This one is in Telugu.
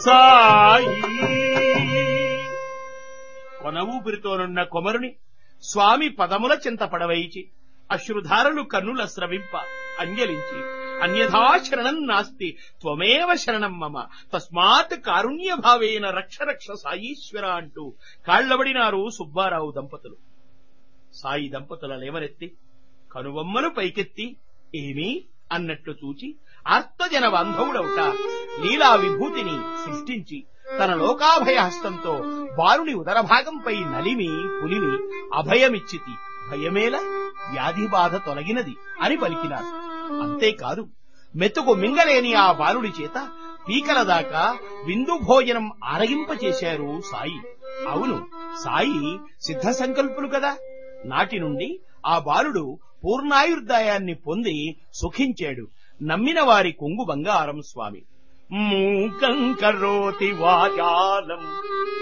సాయి కొన ఊపిరితోనున్న కొమరుని స్వామి పదముల చింత పడవైచి అశ్రుధారలు కన్నుల స్రవింప అంజలించి అన్యథా శరణం నాస్తి త్వమేవ శరణం మమ తస్మాత్ కారుణ్య భావేన రక్ష రక్ష సాయీశ్వర అంటూ కాళ్లబడినారు సుబ్బారావు దంపతులు సాయి దంపతుల లేవనెత్తి కనుబొమ్మలు పైకెత్తి ఏమీ అన్నట్లు చూచి ఆర్తజన బాంధవుడవుట లీలా విభూతిని సృష్టించి తన లోకాభయ హస్తంతో బాలుని ఉదరభాగంపై నలిమి పులిమి అభయమిచ్చితి భయమేల వ్యాధి బాధ తొలగినది అని పలికినారు అంతేకాదు మెతుకు మింగలేని ఆ బాలుడి చేత పీకల దాకా విందు భోజనం ఆరగింపచేశారు సాయి అవును సాయి సిద్ధ సంకల్పులు కదా నాటి నుండి ఆ బాలుడు పూర్ణాయుర్దాయాన్ని పొంది సుఖించాడు నమ్మిన వారి కొంగు బంగారం స్వామి మూకం కరోతి వాచాలం